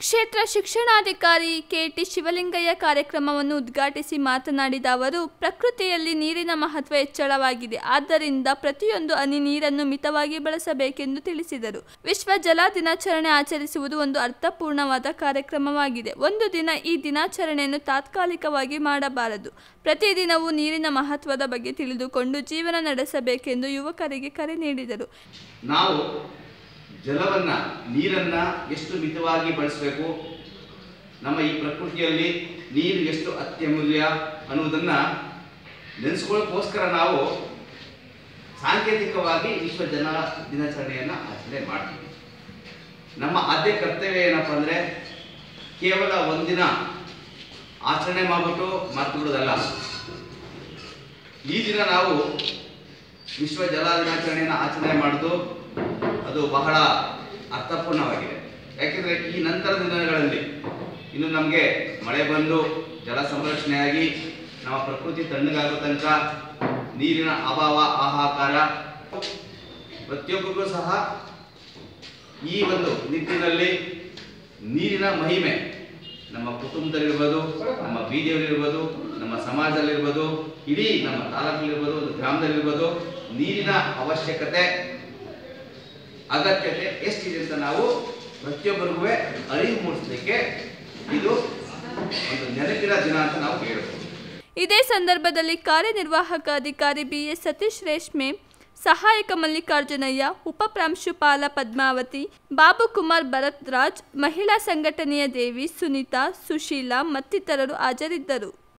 ಕ್ಷೇತ್ರ ಶಿಕ್ಷಣಾಧಿಕಾರಿ ಕೆಟಿ ಶಿವಲಿಂಗಯ್ಯ ಕಾರ್ಯಕ್ರಮವನ್ನು ಉದ್ಘಾಟಿಸಿ ಮಾತನಾಡಿದ ಅವರು ಪ್ರಕೃತಿಯಲ್ಲಿ ನೀರಿನ ಮಹತ್ವ ಹೆಚ್ಚಳವಾಗಿದೆ ಆದ್ದರಿಂದ ಪ್ರತಿಯೊಂದು ಹನಿ ನೀರನ್ನು ಮಿತವಾಗಿ ಬಳಸಬೇಕೆಂದು ತಿಳಿಸಿದರು ವಿಶ್ವ ಜಲ ದಿನಾಚರಣೆ ಆಚರಿಸುವುದು ಒಂದು ಅರ್ಥಪೂರ್ಣವಾದ ಕಾರ್ಯಕ್ರಮವಾಗಿದೆ ಒಂದು ದಿನ ಈ ದಿನಾಚರಣೆಯನ್ನು ತಾತ್ಕಾಲಿಕವಾಗಿ ಮಾಡಬಾರದು ಪ್ರತಿದಿನವೂ ನೀರಿನ ಮಹತ್ವದ ಬಗ್ಗೆ ತಿಳಿದುಕೊಂಡು ಜೀವನ ನಡೆಸಬೇಕೆಂದು ಯುವಕರಿಗೆ ಕರೆ ನೀಡಿದರು ನಾವು ಜಲವನ್ನ ನೀರನ್ನ ಎಷ್ಟು ಮಿತವಾಗಿ ಬಳಸಬೇಕು ನಮ್ಮ ಈ ಪ್ರಕೃತಿಯಲ್ಲಿ ನೀರು ಎಷ್ಟು ಅತ್ಯಮೂಲ್ಯ ಅನ್ನುವುದನ್ನ ನೆನೆಸ್ಕೊಳ್ಳೋಕ್ಕೋಸ್ಕರ ನಾವು ಸಾಂಕೇತಿಕವಾಗಿ ವಿಶ್ವ ಜನ ದಿನಾಚರಣೆಯನ್ನು ಆಚರಣೆ ಮಾಡ್ತೀವಿ ನಮ್ಮ ಆದ್ಯ ಕರ್ತವ್ಯ ಏನಪ್ಪ ಅಂದರೆ ಕೇವಲ ಒಂದಿನ ಆಚರಣೆ ಮಾಡಿಬಿಟ್ಟು ಮರ್ತು ಬಿಡೋದಲ್ಲ ಈ ದಿನ ನಾವು ವಿಶ್ವ ಜಲ ದಿನಾಚರಣೆಯನ್ನು ಆಚರಣೆ ಮಾಡೋದು ಅದು ಬಹಳ ಅರ್ಥಪೂರ್ಣವಾಗಿದೆ ಯಾಕೆಂದರೆ ಈ ನಂತರದ ದಿನಗಳಲ್ಲಿ ಇನ್ನು ನಮಗೆ ಮಳೆ ಬಂದು ಜಲ ಸಂರಕ್ಷಣೆಯಾಗಿ ನಮ್ಮ ಪ್ರಕೃತಿ ತಣ್ಣಗಾಗೋ ತನಕ ನೀರಿನ ಅಭಾವ ಹಾಹಾಕಾರ ಪ್ರತಿಯೊಬ್ಬರಿಗೂ ಸಹ ಈ ಒಂದು ನಿಟ್ಟಿನಲ್ಲಿ ನೀರಿನ ಮಹಿಮೆ ನಮ್ಮ ಕುಟುಂಬದಲ್ಲಿರ್ಬೋದು ನಮ್ಮ ಬೀದಿಯಲ್ಲಿರ್ಬೋದು ನಮ್ಮ ಸಮಾಜದಲ್ಲಿರ್ಬೋದು ಇಡೀ ನಮ್ಮ ತಾಲೂಕಲ್ಲಿರ್ಬೋದು ಒಂದು ಗ್ರಾಮದಲ್ಲಿರ್ಬೋದು ನೀರಿನ ಅವಶ್ಯಕತೆ ಅಗತ್ಯತೆ ಎಷ್ಟಿದೆ ಅಂತ ನಾವು ಪ್ರತಿಯೊಬ್ಬರಿಗೂ ಅರಿವು ಮೂಡಿಸಲಿಕ್ಕೆ ಇದು ಒಂದು ನೆನಪಿನ ದಿನ ಅಂತ ನಾವು ಹೇಳ್ಬೋದು ಇದೇ ಸಂದರ್ಭದಲ್ಲಿ ಕಾರ್ಯನಿರ್ವಾಹಕ ಅಧಿಕಾರಿ ಬಿಎಸ್ ಸತೀಶ್ ರೇಷ್ಮೆ ಸಹಾಯಕ ಮಲ್ಲಿಕಾರ್ಜುನಯ್ಯ ಉಪ ಪ್ರಾಂಶುಪಾಲ ಪದ್ಮಾವತಿ ಬಾಬುಕುಮಾರ್ ಭರತ್ ರಾಜ್ ಮಹಿಳಾ ಸಂಘಟನೆಯ ದೇವಿ ಸುನೀತಾ ಸುಶೀಲಾ ಮತ್ತಿತರರು ಹಾಜರಿದ್ದರು